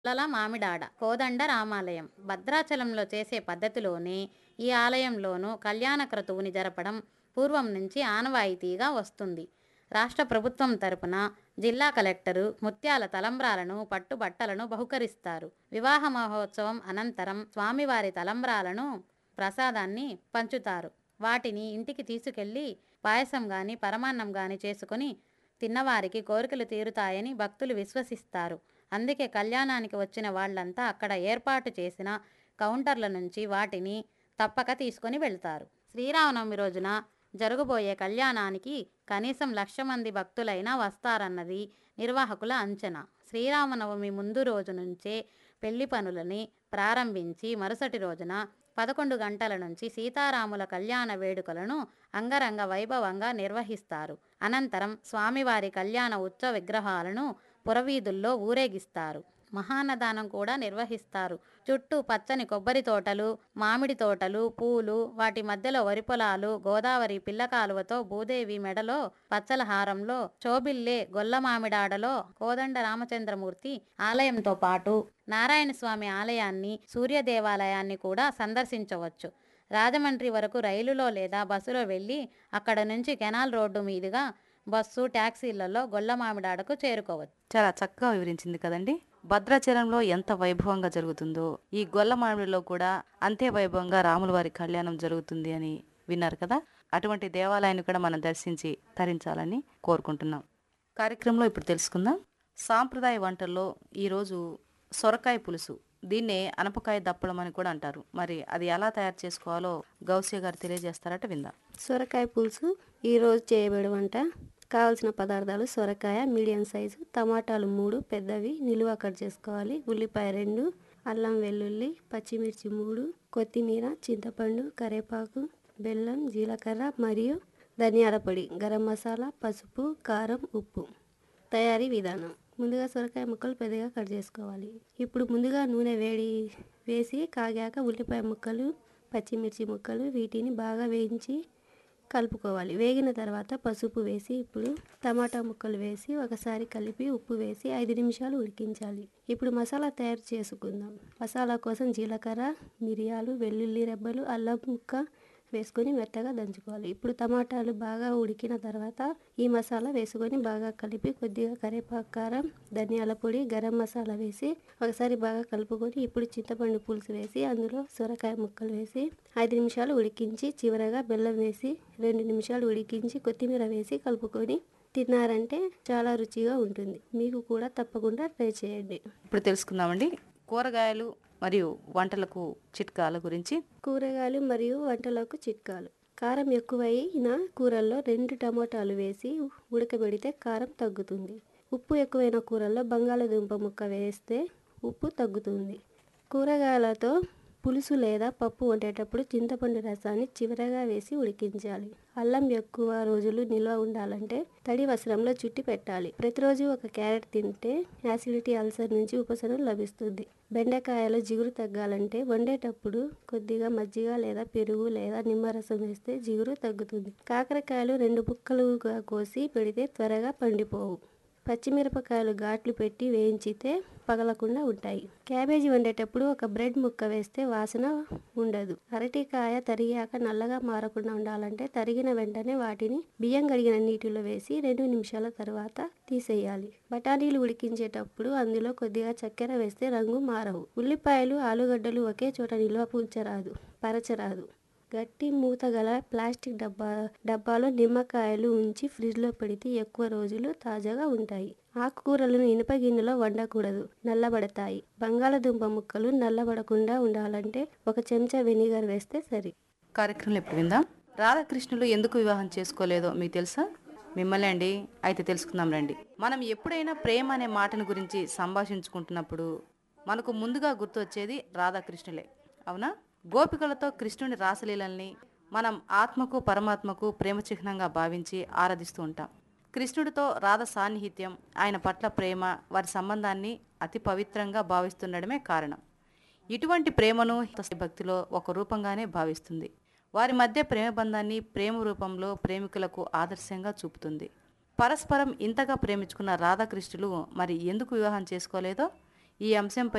లల మామిడాడ కోదండ రామాలయం భద్రాచలంలో చేసే పద్ధతిలోనే ఈ ఆలయంలోనూ కళ్యాణ క్రతువుని జరపడం పూర్వం నుంచి ఆనవాయితీగా వస్తుంది రాష్ట్ర ప్రభుత్వం తరపున జిల్లా కలెక్టరు ముత్యాల తలంబ్రాలను పట్టుబట్టలను బహుకరిస్తారు వివాహ మహోత్సవం అనంతరం స్వామివారి తలంబ్రాలను ప్రసాదాన్ని పంచుతారు వాటిని ఇంటికి తీసుకెళ్ళి పాయసం గాని పరమాన్నం గాని చేసుకొని తిన్నవారికి కోరికలు తీరుతాయని భక్తులు విశ్వసిస్తారు అందుకే కళ్యాణానికి వచ్చిన వాళ్ళంతా అక్కడ ఏర్పాటు చేసిన కౌంటర్ల నుంచి వాటిని తప్పక తీసుకొని వెళ్తారు శ్రీరామనవమి రోజున జరగబోయే కళ్యాణానికి కనీసం లక్ష మంది భక్తులైనా వస్తారన్నది నిర్వాహకుల అంచనా శ్రీరామనవమి ముందు రోజు నుంచే పెళ్లి పనులని ప్రారంభించి మరుసటి రోజున పదకొండు గంటల నుంచి సీతారాముల కళ్యాణ వేడుకలను అంగరంగ వైభవంగా నిర్వహిస్తారు అనంతరం స్వామివారి కళ్యాణ ఉత్సవ విగ్రహాలను పురవీధుల్లో ఊరేగిస్తారు మహాన్నదానం కూడా నిర్వహిస్తారు చుట్టూ పచ్చని కొబ్బరి తోటలు మామిడి తోటలు పూలు వాటి మధ్యలో వరి పొలాలు గోదావరి పిల్ల కాలువతో భూదేవి మెడలో పచ్చల హారంలో చోబిల్లే గొల్ల మామిడాడలో కోదండ రామచంద్రమూర్తి ఆలయంతో పాటు నారాయణ స్వామి ఆలయాన్ని సూర్య దేవాలయాన్ని కూడా సందర్శించవచ్చు రాజమండ్రి వరకు రైలులో లేదా బస్సులో వెళ్ళి అక్కడ నుంచి కెనాల్ రోడ్డు మీదుగా బస్సు ట్యాక్సీలలో గొల్ల మామిడాడకు చేరుకోవచ్చు చాలా చక్కగా వివరించింది కదండి భద్రాచలంలో ఎంత వైభవంగా జరుగుతుందో ఈ గొల్ల మామిడిలో కూడా అంతే వైభవంగా రాముల వారి కళ్యాణం జరుగుతుంది అని విన్నారు కదా అటువంటి దేవాలయాన్ని కూడా మనం దర్శించి తరించాలని కోరుకుంటున్నాం కార్యక్రమంలో ఇప్పుడు తెలుసుకుందాం సాంప్రదాయ వంటల్లో ఈరోజు సొరకాయ పులుసు దీన్నే అనపకాయ దప్పడం అని కూడా అంటారు మరి అది ఎలా తయారు చేసుకోవాలో గౌసియ గారు తెలియజేస్తారట విందాం సొరకాయ పులుసు ఈరోజు చేయబడి వంట కావాల్సిన పదార్థాలు సొరకాయ మీడియం సైజు టమాటాలు మూడు పెద్దవి నిలువ కట్ చేసుకోవాలి ఉల్లిపాయ రెండు అల్లం వెల్లుల్లి పచ్చిమిర్చి మూడు కొత్తిమీర చింతపండు కరివేపాకు బెల్లం జీలకర్ర మరియు ధనియాల పొడి గరం మసాలా పసుపు కారం ఉప్పు తయారీ విధానం ముందుగా సొరకాయ ముక్కలు పెద్దగా కట్ చేసుకోవాలి ఇప్పుడు ముందుగా నూనె వేడి వేసి కాగాక ఉల్లిపాయ ముక్కలు పచ్చిమిర్చి ముక్కలు వీటిని బాగా వేయించి కలుపుకోవాలి వేగిన తర్వాత పసుపు వేసి ఇప్పుడు టమాటా ముక్కలు వేసి ఒకసారి కలిపి ఉప్పు వేసి ఐదు నిమిషాలు ఉడికించాలి ఇప్పుడు మసాలా తయారు చేసుకుందాం మసాలా కోసం జీలకర్ర మిరియాలు వెల్లుల్లి రెబ్బలు అల్లం ముక్క వేసుకొని మెత్తగా దంచుకోవాలి ఇప్పుడు టమాటాలు బాగా ఉడికిన తర్వాత ఈ మసాలా వేసుకొని బాగా కలిపి కొద్దిగా కరివేపాకు కారం ధనియాల పొడి గరం మసాలా వేసి ఒకసారి బాగా కలుపుకొని ఇప్పుడు చింతపండు పులుసు వేసి అందులో సొరకాయ ముక్కలు వేసి ఐదు నిమిషాలు ఉడికించి చివరగా బెల్లం వేసి రెండు నిమిషాలు ఉడికించి కొత్తిమీర వేసి కలుపుకొని తిన్నారంటే చాలా రుచిగా ఉంటుంది మీకు కూడా తప్పకుండా ట్రై చేయండి ఇప్పుడు తెలుసుకుందామండి కూరగాయలు మరియు వంటలకు చిట్కాల గురించి కూరగాయలు మరియు వంటలకు చిట్కాలు కారం ఎక్కువైన కూరల్లో రెండు టమోటాలు వేసి ఉడకబెడితే కారం తగ్గుతుంది ఉప్పు ఎక్కువైన కూరల్లో బంగాళదుంప ముక్క వేస్తే ఉప్పు తగ్గుతుంది కూరగాయలతో పులుసు లేదా పప్పు వండేటప్పుడు చింతపండు రసాన్ని చివరగా వేసి ఉడికించాలి అల్లం ఎక్కువ రోజులు నిల్వ ఉండాలంటే తడి వస్త్రంలో చుట్టి పెట్టాలి ప్రతిరోజు ఒక క్యారెట్ తింటే యాసిడిటీ అల్సర్ నుంచి ఉపశమనం లభిస్తుంది బెండకాయలు జిగురు తగ్గాలంటే వండేటప్పుడు కొద్దిగా మజ్జిగ లేదా పెరుగు లేదా నిమ్మరసం వేస్తే జిగురు తగ్గుతుంది కాకరకాయలు రెండు ముక్కలుగా కోసి పెడితే త్వరగా పండిపోవు పచ్చిమిరపకాయలు ఘాట్లు పెట్టి వేయించితే పగలకుండా ఉంటాయి క్యాబేజీ వండేటప్పుడు ఒక బ్రెడ్ ముక్క వేస్తే వాసన ఉండదు అరటికాయ తరిగాక నల్లగా మారకుండా ఉండాలంటే తరిగిన వెంటనే వాటిని బియ్యం కడిగిన నీటిలో వేసి రెండు నిమిషాల తర్వాత తీసేయాలి బఠానీలు ఉడికించేటప్పుడు అందులో కొద్దిగా చక్కెర వేస్తే రంగు మారవు ఉల్లిపాయలు ఆలుగడ్డలు ఒకే చోట నిల్వ ఉంచరాదు పరచరాదు గట్టి మూత గల ప్లాస్టిక్ డబ్బా డబ్బాలో నిమ్మకాయలు ఉంచి ఫ్రిడ్జ్లో పెడితే ఎక్కువ రోజులు తాజాగా ఉంటాయి ఆకుకూరలను ఇనుప గిన్నెలో వండకూడదు నల్లబడతాయి బంగాళదుంప ముక్కలు నల్లబడకుండా ఉండాలంటే ఒక చెంచా వెనిగర్ వేస్తే సరి కార్యక్రమంలో ఇప్పుడు విందాం రాధాకృష్ణులు ఎందుకు వివాహం చేసుకోలేదో మీకు తెలుసా మిమ్మల్ని అండి అయితే తెలుసుకుందాం రండి మనం ఎప్పుడైనా ప్రేమ అనే మాటను గురించి సంభాషించుకుంటున్నప్పుడు మనకు ముందుగా గుర్తు వచ్చేది రాధాకృష్ణులే అవునా గోపికలతో కృష్ణుని రాసలీలల్ని మనం ఆత్మకు పరమాత్మకు ప్రేమ చిహ్నంగా భావించి ఆరాధిస్తూ ఉంటాం కృష్ణుడితో రాధ సాన్నిహిత్యం ఆయన పట్ల ప్రేమ వారి సంబంధాన్ని అతి పవిత్రంగా భావిస్తుండడమే కారణం ఇటువంటి ప్రేమను భక్తిలో ఒక రూపంగానే భావిస్తుంది వారి మధ్య ప్రేమ బంధాన్ని ప్రేమ రూపంలో ప్రేమికులకు ఆదర్శంగా చూపుతుంది పరస్పరం ఇంతగా ప్రేమించుకున్న రాధాకృష్ణులు మరి ఎందుకు వివాహం చేసుకోలేదో ఈ అంశంపై